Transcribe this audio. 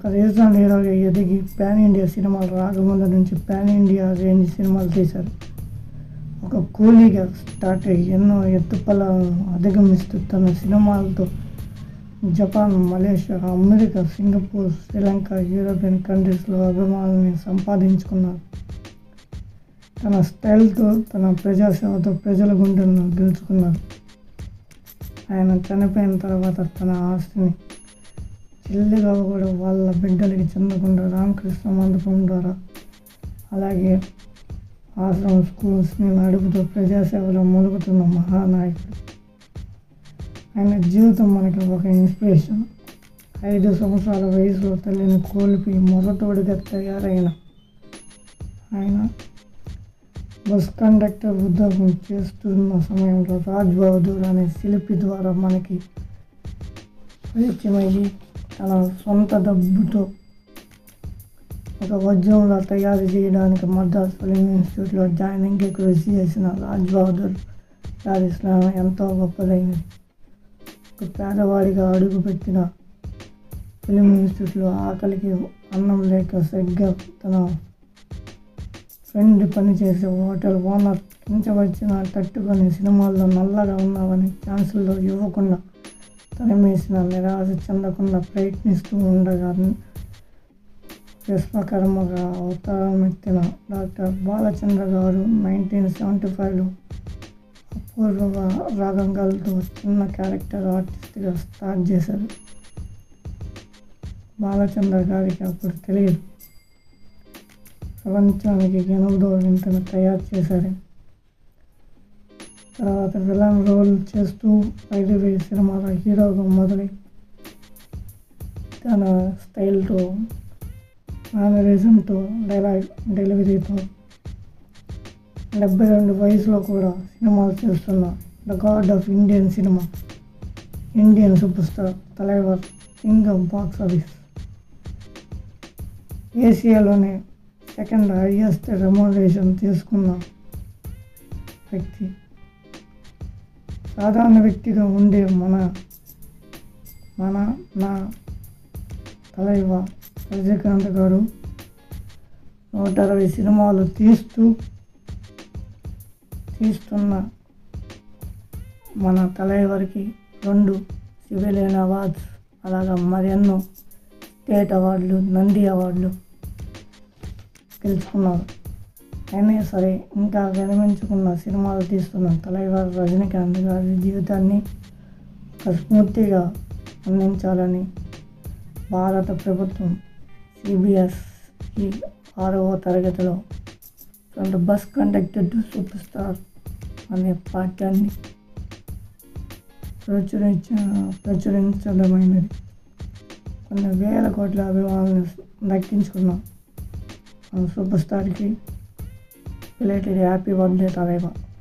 regional హీరోగా ఎదిగి pan India సినిమాలు రాకముందు నుంచి పాన్ ఇండియా రేంజ్ సినిమాలు తీశారు ఒక కూలీగా స్టార్ట్ అయ్యి ఎన్నో ఎత్తుపల్లను అధిగమిస్తూ తన సినిమాలతో Japan Malaysia America Singapore Sri Lanka European కంట్రీస్లో అభిమానుల్ని సంపాదించుకున్నారు తన స్టైల్తో తన ప్రజాసేవతో ప్రజల గుండెలను గెలుచుకున్నారు ఆయన చనిపోయిన తర్వాత తన ఆస్తిని చెల్లిగా కూడా వాళ్ళ బిడ్డలకి చెందకుండా రామకృష్ణ మండపం ద్వారా అలాగే ఆశ్రమం స్కూల్స్ని నడుపుతూ ప్రజాసేవలో మునుగుతున్న మహానాయకుడు ఆయన జీవితం మనకి ఒక ఇన్స్పిరేషన్ ఐదు సంవత్సరాల వయసులో తల్లిని కోల్పి మొరటోడిగా తయారైన ఆయన బస్ కండక్టర్ ఉద్యోగం చేస్తున్న సమయంలో రాజ్ బహదూర్ అనే శిల్పి ద్వారా మనకి పరిచయమయ్యి తన సొంత డబ్బుతో ఒక వజ్రంలా తయారు చేయడానికి మద్రాస్ ఫిలిం ఇన్స్టిట్యూట్లో జాయినింగ్కి కృషి చేసిన రాజ్ బహదూర్ గారి స్నానం ఎంతో గొప్పదైనది ఒక పేదవాడిగా అడుగుపెట్టిన ఫిలిం ఇన్స్టిట్యూట్లో ఆకలికి అన్నం లేక సరిగ్గా తన ఫ్రెండ్ పనిచేసే హోటల్ ఓనర్ కించవచ్చిన తట్టుకొని సినిమాల్లో నల్లగా ఉన్నావని ఛాన్సుల్లో ఇవ్వకుండా తరిమేసిన నిరాశ చెందకుండా ప్రయత్నిస్తూ ఉండగా విశ్వకర్మగా అవతారం ఎత్తిన డాక్టర్ బాలచంద్ర గారు నైన్టీన్ సెవెంటీ ఫైవ్లో అపూర్వ రాగంగాలతో చిన్న క్యారెక్టర్ ఆర్టిస్ట్గా స్టార్ట్ చేశారు బాలచంద్ర గారికి అప్పుడు తెలియదు ప్రపంచానికి ఎనిమిదో వింతను తయారు చేశారు తర్వాత విలన్ రోల్ చేస్తూ వైద్యవే సినిమాలో హీరోగా మొదలై తన స్టైల్తో మేనరిజంతో డైలాగ్ డెలివరీతో డెబ్బై రెండు వయసులో కూడా సినిమాలు చేస్తున్న the God of Indian cinema Indian super star Thalaivar king of box office ఏషియాలోనే సెకండ్ హైయెస్ట్ రెమ్యునరేషన్ తీసుకున్న వ్యక్తి సాధారణ వ్యక్తిగా ఉండే మన మన నా తలైవ రజనీకాంత్ గారు నూట అరవై సినిమాలు తీస్తూ తీస్తున్న మన తలైవరికి రెండు సివిలియన్ అవార్డ్స్ అలాగా మరెన్నో స్టేట్ అవార్డులు నంది అవార్డులు గెలుచుకున్నారు అయినా సరే ఇంకా విరమించుకున్న సినిమాలు తీస్తున్న తలైవర్ రజనీకాంత్ గారి జీవితాన్ని ఒక స్ఫూర్తిగా అందించాలని భారత ప్రభుత్వం సిబిఎస్ ఈ ఆరవ తరగతిలో from bus conductor to super star అనే పాఠ్యాన్ని ప్రచురించ ప్రచురించడమైనది కొన్ని వేల కోట్ల అభిమానులను దక్కించుకున్నాం మన సూపర్ స్టార్కి రిలేటెడ్ హ్యాపీ బర్త్డే తలైవా